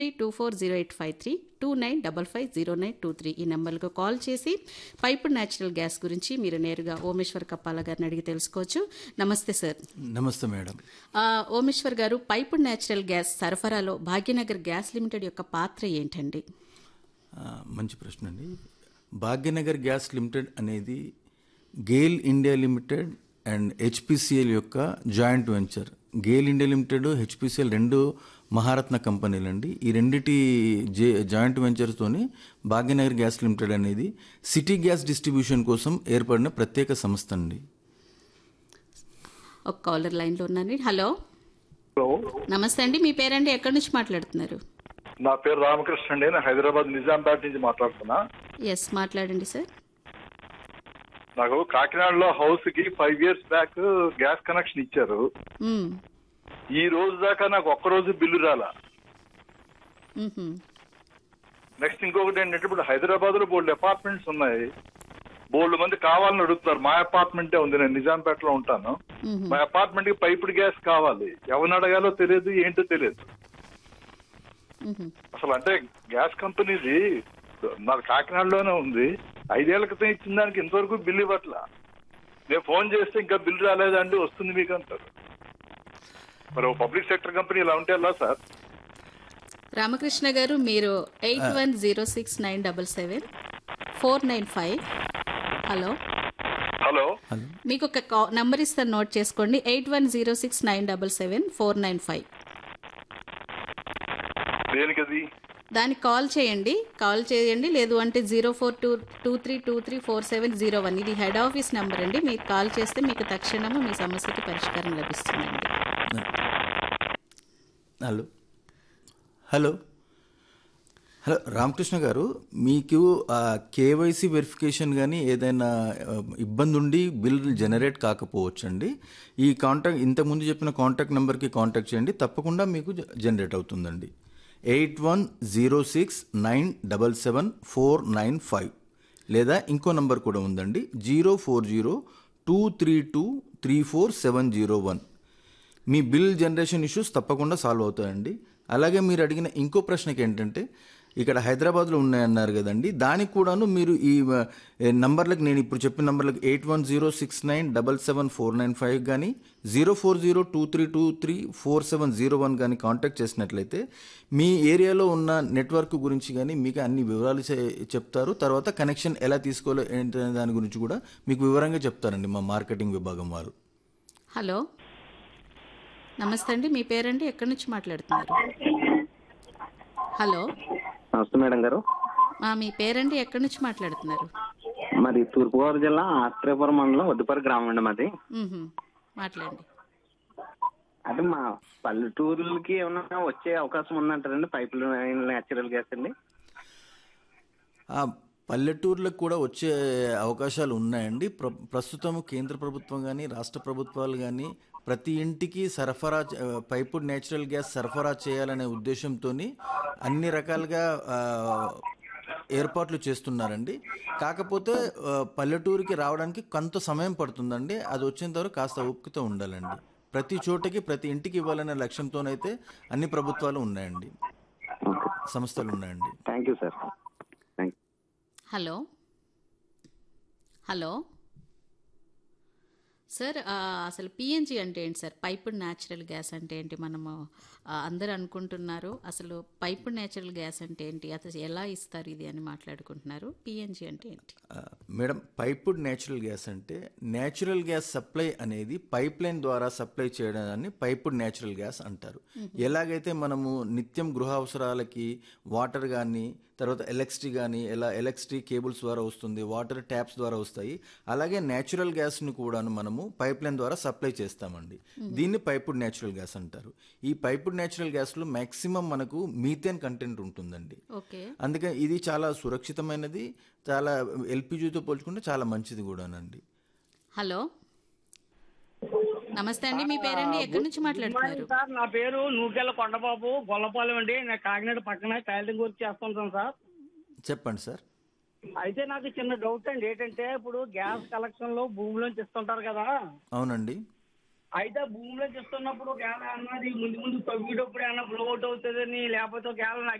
Two four zero eight five three two nine double five zero nine two three ఈ నెంబర్లకు call చేసి pipe natural gas గురించి మీరు నేరుగా ఓమేశ్వర్ కప్పాల గారిని అడిగి తెలుసుకోవచ్చు నమస్తే సార్ నమస్తే మేడం ఆ, ఓమేశ్వర్ గారు పైపు న్యాచురల్ గ్యాస్ సరఫరాలో భాగ్యనగర్ గ్యాస్ లిమిటెడ్ యొక్క పాత్ర ఏంటండి ఆ, మంచి ప్రశ్న అండి భాగ్యనగర్ గ్యాస్ లిమిటెడ్ అనేది GAIL India limited and HPCL యొక్క joint venture GAIL India limited HPCL రెండు మహారత్న కంపెనీలు అండి ఈ రెండిటి జే జాయింట్ వెంచర్తోని భాగ్యనగర్ గ్యాస్ లిమిటెడ్ అనేది సిటీ గ్యాస్ డిస్ట్రిబ్యూషన్ కోసం ఏర్పడిన ప్రత్యేక సంస్థ అండి ఒక కాలర్ లైన్లో ఉన్నాను హలో హలో నమస్తే అండి మీ పేరండి ఎక్కడి నుంచి మాట్లాడుతున్నారు నా పేరు రామకృష్ణ అండి నేను హైదరాబాద్ నిజాంపేట నుంచి మాట్లాడుతున్నా ఎస్ మాట్లాడండి సార్ నాకు కాకినాడలో హౌస్ కి five years back gas connection ఇచ్చారు మ్మ్. ఈ రోజు దాకా నాకు ఒక్క రోజు బిల్లు రాలా మ్మ్హ్మ్. నెక్స్ట్ ఇంకొకటి ఏంటంటే ఇప్పుడు హైదరాబాద్ లో బోల్డ్ అపార్ట్మెంట్స్ ఉన్నాయి బోల్డ్ మంది కావాలని అడుగుతారు మా అపార్ట్మెంటే ఉంది నేను నిజాంపేటలో ఉంటాను మ్మ్. మా అపార్ట్మెంట్ కి పైపుడ్ గ్యాస్ కావాలి ఎవరిని అడగాలో తెలియదు ఏంటో తెలియదు మ్మ్హ్మ్. అసలు అంటే గ్యాస్ కంపెనీది నాకు కాకినాడలోనే ఉంది ఐదేళ్ల క్రితం ఇచ్చిన దానికి ఇంతవరకు బిల్లు ఇవ్వట్లా నేను ఫోన్ చేస్తే ఇంకా బిల్లు రాలేదండి వస్తుంది మీకు అంటారు మరి ఓ పబ్లిక్ సెక్టర్ కంపెనీ ఇలా ఉంటే ఎలా సార్ రామకృష్ణ గారు మీరు eight one zero six nine double seven four nine five hello hello మీకు ఒక కా- నంబర్ ఇస్తాను నోట్ చేసుకోండి eight one zero six nine double seven four nine five దేనికి అది దానికి కాల్ చేయండి కాల్ చేయండి లేదు అంటే zero four two two three two three four seven zero one ఇది హెడ్ ఆఫీస్ నెంబర్ అండి మీరు కాల్ చేస్తే మీకు తక్షణము మీ సమస్యకి పరిష్కారం లభిస్తుందండి hello hello hello Ramakrishna garu మీకు కేవైసీ వెరిఫికేషన్ కానీ ఏదైనా ఆ, ఇబ్బంది ఉండి బిల్ జనరేట్ కాకపోవచ్చండి ఈ కాంటాక్ట్ ఇంతకుముందు చెప్పిన కాంటాక్ట్ నెంబర్కి కాంటాక్ట్ చేయండి తప్పకుండా మీకు జ- జనరేట్ అవుతుందండి eight one zero six nine double seven four nine five లేదా ఇంకో నంబర్ కూడా ఉందండి zero four zero two three two three four seven zero one మీ బిల్ జనరేషన్ ఇష్యూస్ తప్పకుండా సాల్వ్ అవుతాయండి అలాగే మీరు అడిగిన ఇంకో ప్రశ్నకి ఏంటంటే ఇక్కడ హైదరాబాద్లో ఉన్నాయన్నారు కదండి దానికి కూడాను మీరు ఈ ఆ, ఏ నంబర్లకు నేను ఇప్పుడు చెప్పిన నంబర్లకు eight one zero six nine double seven four nine five కానీ zero four zero two three two three four seven zero one కానీ కాంటాక్ట్ చేసినట్లయితే మీ ఏరియాలో ఉన్న నెట్వర్క్ గురించి కానీ మీకు అన్ని వివరాలు చె- చెప్తారు తర్వాత కనెక్షన్ ఎలా తీసుకోవాలో ఏంటనే దాని గురించి కూడా మీకు వివరంగా చెప్తారండి మా మార్కెటింగ్ విభాగం వారు హలో నమస్తే అండి మీ పేరండి ఎక్కడి నుంచి మాట్లాడుతున్నారు హలో నమస్తే మేడం గారు ఆ, మీ పేరండి ఎక్కడి నుంచి మాట్లాడుతున్నారు మాది తూర్పుగోదావరి జిల్లా ఆత్రేయపురం మండలం వద్దుపరి గ్రామం అండి మాది మ్మ్హ్మ్. మాట్లాడండి అంటే మా పల్లెటూరులకి ఏమైనా వచ్చే అవకాశం ఉందంటారండి పైప్ లైన్ న్యాచురల్ గ్యాస్ అండి ఆ పల్లెటూర్లకు కూడా వచ్చే అవకాశాలు ఉన్నాయండి ప్ర ప్రస్తుతం కేంద్ర ప్రభుత్వం కానీ రాష్ట్ర ప్రభుత్వాలు కానీ ప్రతి ఇంటికి సరఫరా చే- ఆ, పైపుడ్ నేచురల్ గ్యాస్ సరఫరా చేయాలనే ఉద్దేశంతో అన్ని రకాలుగా ఆ, ఏర్పాట్లు చేస్తున్నారండి కాకపోతే ఆ, పల్లెటూరికి రావడానికి కొంత సమయం పడుతుందండి అది వచ్చేంత వరకు కాస్త ఓపికతో ఉండాలండి ప్రతి చోటకి ప్రతి ఇంటికి ఇవ్వాలనే లక్ష్యంతోనైతే అన్ని ప్రభుత్వాలు ఉన్నాయండి ఓకే సంస్థలు ఉన్నాయండి thank you sir thank hello hello sir ఆ, అసలు పిఎన్జి అంటే ఏంటి సార్ పైపుడ్ న్యాచురల్ గ్యాస్ అంటే ఏంటి మనము ఆ, అందరూ అనుకుంటున్నారు అసలు పైపుడ్ న్యాచురల్ గ్యాస్ అంటే ఏంటి అసలు ఎలా ఇస్తారు ఇది అని మాట్లాడుకుంటున్నారు పిఎన్జి అంటే ఏంటి ఆ, మేడం పైపుడ్ నేచురల్ గ్యాస్ అంటే నేచురల్ గ్యాస్ సప్లై అనేది పైప్ లైన్ ద్వారా సప్లై చేయడాన్ని పైపుడ్ నేచురల్ గ్యాస్ అంటారు ఎలాగైతే మనము నిత్యం గృహ అవసరాలకి వాటర్ కానీ తర్వాత ఎలక్ట్రిసిటీ కానీ ఎలా ఎలక్ట్రిసిటీ కేబుల్స్ ద్వారా వస్తుంది వాటర్ ట్యాప్స్ ద్వారా వస్తాయి అలాగే నేచురల్ గ్యాస్ని కూడాను మనము పైప్ లైన్ ద్వారా సప్లై చేస్తామండి దీన్ని పైపుడ్ నేచురల్ గ్యాస్ అంటారు ఈ పైపుడ్ నేచురల్ గ్యాస్లో మ్యాక్సిమం మనకు మీథేన్ కంటెంట్ ఉంటుందండి ఓకే అందుకే ఇది చాలా సురక్షితమైనది చాలా ఎల్పిజితో పోల్చుకుంటే చాలా మంచిది కూడానండి హలో నమస్తే అండి మీ పేరండి ఎక్కడి నుంచి మాట్లాడుతున్నారు సార్ నా పేరు నూకెళ్ళ కొండబాబు గొల్లపాలెం అండి నేను కాకినాడ పక్కన టైలరింగ్ వర్క్ చేస్తుంటాను సార్ చెప్పండి సార్ అయితే నాకు చిన్న డౌట్ అండి ఏంటంటే ఇప్పుడు గ్యాస్ కలెక్షన్ లో భూమిలోంచి ఇస్తుంటారు కదా అవునండి అయితే భూమిలోకి ఇస్తున్నప్పుడు ఒకవేళ అన్నది ముందు ముందు తవ్వేటప్పుడు ఏమన్నా ఫ్లో అవుట్ అవుతుందని లేకపోతే ఒకవేళ